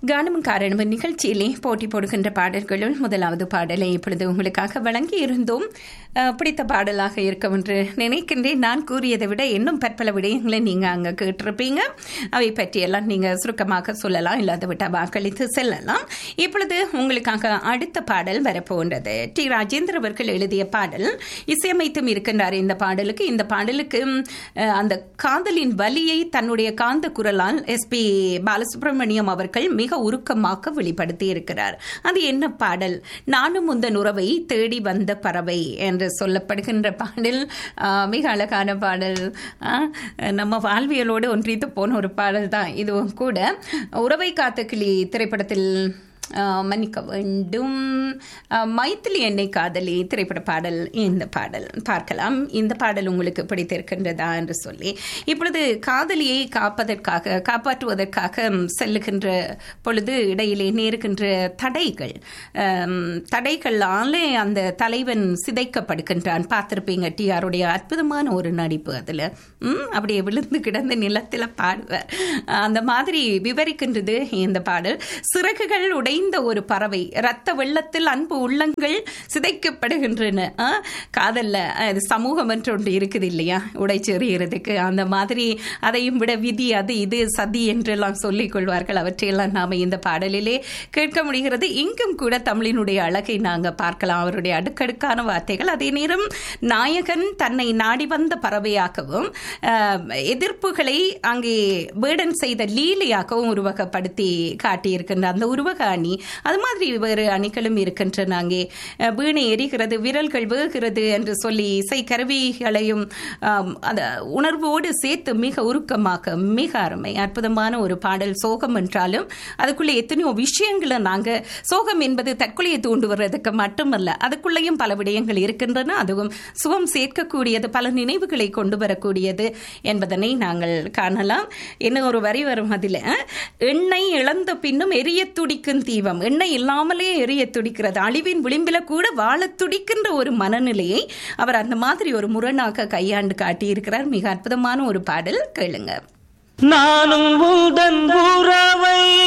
கானமும் காரணமும் நிகழ்ச்சியிலே போட்டி போடுகின்ற பாடல்களுள் முதலாவது பாடலை இப்பொழுது உங்களுக்காக வழங்கி இருந்தோம் அஹ், பிடித்த பாடலாக இருக்கும் என்று நினைக்கின்றேன் நான் கூறியதை விட இன்னும் பற்பல விடயங்களை நீங்கள் அங்கே கேட்டிருப்பீங்க அவை பற்றியெல்லாம் நீங்கள் சுருக்கமாக சொல்லலாம் இல்லாத விட்டால் வாக்களித்து செல்லலாம் இப்பொழுது உங்களுக்காக அடுத்த பாடல் வரப்போன்றது டி ராஜேந்திர அவர்கள் எழுதிய பாடல் இசையமைத்தும் இருக்கின்றார் இந்த பாடலுக்கு இந்த பாடலுக்கு ம், அஹ், அந்த காதலின் வலியை தன்னுடைய காந்த குரலால் எஸ்பி பாலசுப்ரமணியம் அவர்கள் மிக உருக்கமாக வெளிப்படுத்தி இருக்கிறார் அது என்ன பாடல் நானும் உந்தன் உறவை தேடி வந்த பறவை என்று சொல்லப்படுகின்ற பாடல் ஆஹ், மிக அழகான பாடல் ஆஹ், நம்ம வாழ்வியலோடு ஒன்றித்து போன ஒரு பாடல் தான் இதுவும் கூட உறவை காத்த கிளி திரைப்படத்தில் ஆஹ், மன்னிக்க வேண்டும் ஆஹ், மைத்திலி என்னை காதலி திரைப்பட பாடல் இந்த பாடல் பார்க்கலாம் இந்த பாடல் உங்களுக்கு பிடித்திருக்கின்றதா என்று சொல்லி இப்பொழுது காதலியை காப்பதற்காக காப்பாற்றுவதற்காக செல்லுகின்ற பொழுது இடையிலே நேருகின்ற தடைகள் ஆம், தடைகளாலே அந்த தலைவன் சிதைக்கப்படுகின்றான் பார்த்திருப்பீங்க டிஆருடைய அற்புதமான ஒரு நடிப்பு அதில் அப்படியே விழுந்து கிடந்த நிலத்தில் பாடுவார் அந்த மாதிரி விவரிக்கின்றது இந்த பாடல் சிறகுகள் உடைந்த ஒரு பறவை ரத்த வெள்ளத்தில் அன்பு உள்ளங்கள் சிதைக்கப்படுகின்றன ஆ, காதல்ல அது சமூகம் என்று ஒன்று இருக்குது இல்லையா உடைச்செறிகிறதுக்கு அந்த மாதிரி அதையும் விட விதி அது இது சதி என்றெல்லாம் சொல்லிக் கொள்வார்கள் அவற்றையெல்லாம் நாம இந்த பாடலிலே கேட்க முடிகிறது இங்கும் கூட தமிழினுடைய அழகை நாங்க பார்க்கலாம் அவருடைய அடுக்கடுக்கான வார்த்தைகள் அதே நேரம் நாயகன் தன்னை நாடி வந்த பறவையாகவும் ஆஹ், எதிர்ப்புகளை அங்கே வேடன் செய்த லீலையாகவும் உருவகப்படுத்தி காட்டியிருக்கின்ற அந்த உருவக அணி அது மாதிரி வேறு அணிகளும் இருக்கின்றன அங்கே அஹ், வீணை எரிகிறது விரல்கள் வேகிறது என்று சொல்லி இசை கருவிகளையும் ஆம், அந்த உணர்வோடு சேர்த்து மிக உருக்கமாக மிக அருமை அற்புதமான ஒரு பாடல் சோகம் என்றாலும் அதுக்குள்ளே எத்தனையோ விஷயங்களை நாங்க சோகம் என்பது தற்கொலையை தூண்டுவதற்கு மட்டுமல்ல அதுக்குள்ளேயும் பல விடயங்கள் இருக்கின்றன அதுவும் சுகம் சேர்க்கக்கூடியது பல நினைவுகளை கொண்டு வரக்கூடியது என்பதனை நாங்கள் காணலாம் இன்னும் ஒரு வரி வரும் அதில் எண்ணெய் இழந்த பின்னும் எரிய துடிக்கும் தீபம் எண்ணெய் இல்லாமலே எரிய துடிக்கிறது அழிவின் விளிம்பில கூட வாழத் துடிக்கின்ற ஒரு மனநிலையை அவர் அந்த மாதிரி ஒரு முரணாக கையாண்டு காட்டியிருக்கிறார் மிக அற்புதமான ஒரு பாடல் கேளுங்க நானும் உந்தன் உறவை